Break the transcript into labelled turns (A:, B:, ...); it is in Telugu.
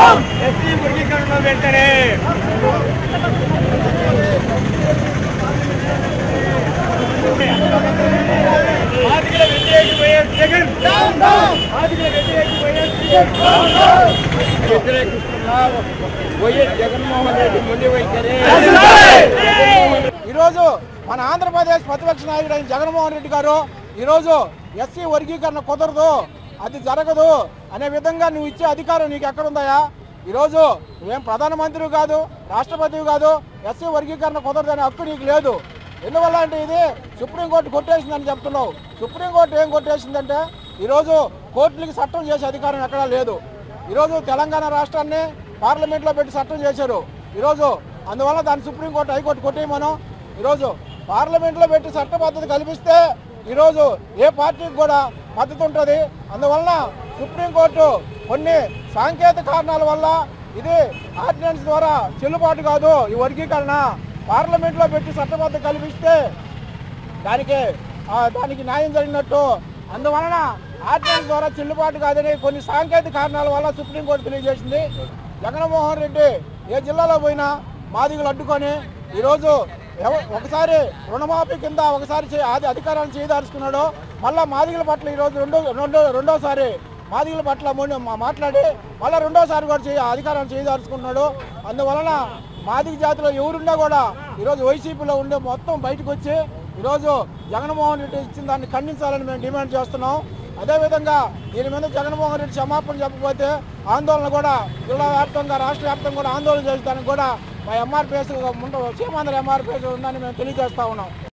A: ఎస్సీ వర్గీకరణ వెంటనే ఆదిగల వ్యతిరేకి వైఎస్ జగన్ ఆదిగల వ్యతిరేకి వైఎస్ జగన్ వ్యతిరేకిస్తున్నా వైఎస్ జగన్మోహన్ రెడ్డి ముందు వైఖరి
B: ఈరోజు మన ఆంధ్రప్రదేశ్ ప్రతిపక్ష నాయకుడు అయిన జగన్మోహన్ రెడ్డి గారు ఈరోజు ఎస్సీ వర్గీకరణ కుదరదు అది జరగదు అనే విధంగా నువ్వు ఇచ్చే అధికారం నీకు ఎక్కడుందయా ఈరోజు నువ్వేం ప్రధానమంత్రి కాదు రాష్ట్రపతి కాదు ఎస్సీ వర్గీకరణ కుదరదు అనే హక్కు నీకు లేదు ఎందువల్ల అంటే ఇది సుప్రీంకోర్టు కొట్టేసిందని చెప్తున్నావు సుప్రీంకోర్టు ఏం కొట్టేసిందంటే ఈరోజు కోర్టులకి చట్టం చేసే అధికారం ఎక్కడా లేదు ఈరోజు తెలంగాణ రాష్ట్రాన్ని పార్లమెంట్లో పెట్టి చట్టం చేశారు ఈరోజు అందువల్ల దాన్ని సుప్రీంకోర్టు హైకోర్టు కొట్టేయమను ఈరోజు పార్లమెంట్లో పెట్టి చట్ట పద్ధతి కల్పిస్తే ఈరోజు ఏ పార్టీకి కూడా మద్దతు ఉంటుంది అందువలన సుప్రీంకోర్టు కొన్ని సాంకేతిక కారణాల వల్ల ఇది ఆర్డినెన్స్ ద్వారా చెల్లుబాటు కాదు ఈ వర్గీకరణ పార్లమెంట్లో పెట్టి చట్టబద్ధ కల్పిస్తే దానికి ఆ, దానికి న్యాయం జరిగినట్టు అందువలన ఆర్డినెన్స్ ద్వారా చెల్లుబాటు కాదని కొన్ని సాంకేతిక కారణాల వల్ల సుప్రీంకోర్టు తెలియజేసింది జగన్మోహన్ రెడ్డి ఏ జిల్లాలో పోయినా మాదిగలు అడ్డుకొని ఈరోజు ఎవ- ఒకసారి రుణమాఫీ కింద ఒకసారి చే- అది అధికారాన్ని చేయదలుచుకున్నాడు మళ్ళా మాదిగల పట్ల ఈరోజు రెండో రెండో రెండోసారి మాదిగల పట్ల మొన్న మా- మాట్లాడి మళ్ళీ రెండోసారి కూడా చేయ అధికారాన్ని చేయదలుచుకున్నాడు అందువలన మాదిగ జాతిలో ఎవరున్నా కూడా ఈరోజు వైసీపీలో ఉండే మొత్తం బయటకు వచ్చి ఈరోజు జగన్మోహన్ రెడ్డి ఇచ్చిన దాన్ని ఖండించాలని మేము డిమాండ్ చేస్తున్నాం అదేవిధంగా దీని మీద జగన్మోహన్ రెడ్డి క్షమాపణ చెప్పకపోతే ఆందోళన కూడా జిల్లా వ్యాప్తంగా రాష్ట్ర వ్యాప్తంగా కూడా ఆందోళన చేసేదానికి కూడా మా ఎంఆర్పిఎస్ సీమాంధ్ర ఎంఆర్పిఎస్ ఉందని మేము తెలియజేస్తా ఉన్నాం